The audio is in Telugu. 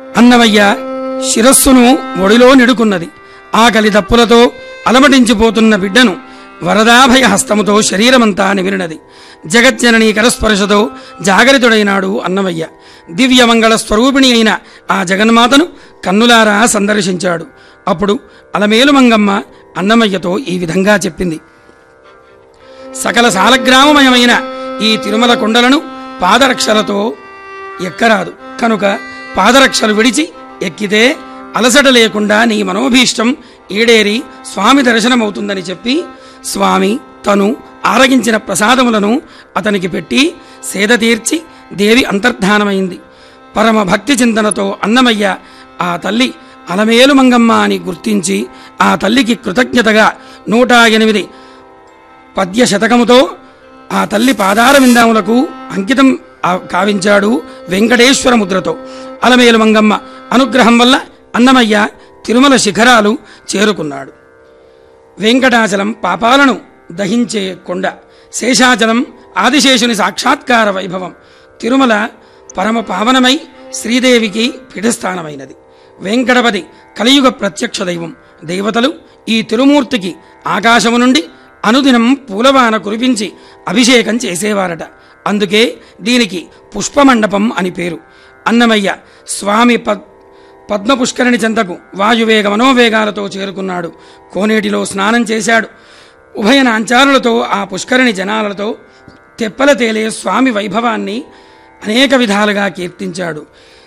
అన్నవయ్య శిరస్సును ఒడిలో నిడుకున్నది ఆకలి దప్పులతో అలమటించిపోతున్న బిడ్డను వరదాభయ హస్తముతో శరీరమంతా నివిరినది జగజ్జననీ కరస్పర్శతో జాగరితుడైనాడు అన్నమయ్య దివ్యమంగళ స్వరూపిణి అయిన ఆ జగన్మాతను కన్నులారా సందర్శించాడు అప్పుడు అలమేలు మంగమ్మ అన్నమయ్యతో ఈ విధంగా చెప్పింది సకల సాలగ్రామమయమైన ఈ తిరుమల కొండలను పాదరక్షలతో ఎక్కరాదు కనుక పాదరక్షలు విడిచి ఎక్కితే అలసట లేకుండా నీ మనోభీష్టం ఈడేరి స్వామి దర్శనమవుతుందని చెప్పి స్వామి తను ఆరగించిన ప్రసాదములను అతనికి పెట్టి సేద తీర్చి దేవి అంతర్ధానమైంది పరమ భక్తి చింతనతో అన్నమయ్య ఆ తల్లి అలమేలు మంగమ్మ అని గుర్తించి ఆ తల్లికి కృతజ్ఞతగా నూట ఎనిమిది పద్య శతకముతో ఆ తల్లి పాదార విందాములకు అంకితం ఆ- కావించాడు వెంకటేశ్వర ముద్రతో అలమేలు మంగమ్మ అనుగ్రహం వల్ల అన్నమయ్య తిరుమల శిఖరాలు చేరుకున్నాడు వెంకటాచలం పాపాలను దహించే కొండ శేషాచలం ఆదిశేషుని సాక్షాత్కార వైభవం తిరుమల పరమ పావనమై శ్రీదేవికి పీఠస్థానమైనది వెంకటపతి కలియుగ ప్రత్యక్ష దైవం దేవతలు ఈ తిరుమూర్తికి ఆకాశము నుండి అనుదినం పూలవాన కురిపించి అభిషేకం చేసేవారట అందుకే దీనికి పుష్పమండపం అని పేరు అన్నమయ్య స్వామి పద్ పద్మపుష్కరిణి చెంతకు వాయువేగ మనోవేగాలతో చేరుకున్నాడు కోనేటిలో స్నానం చేశాడు ఉభయ నాంచారులతో ఆ పుష్కరిణి జనాలతో తెప్పల తేలే స్వామి వైభవాన్ని అనేక విధాలుగా కీర్తించాడు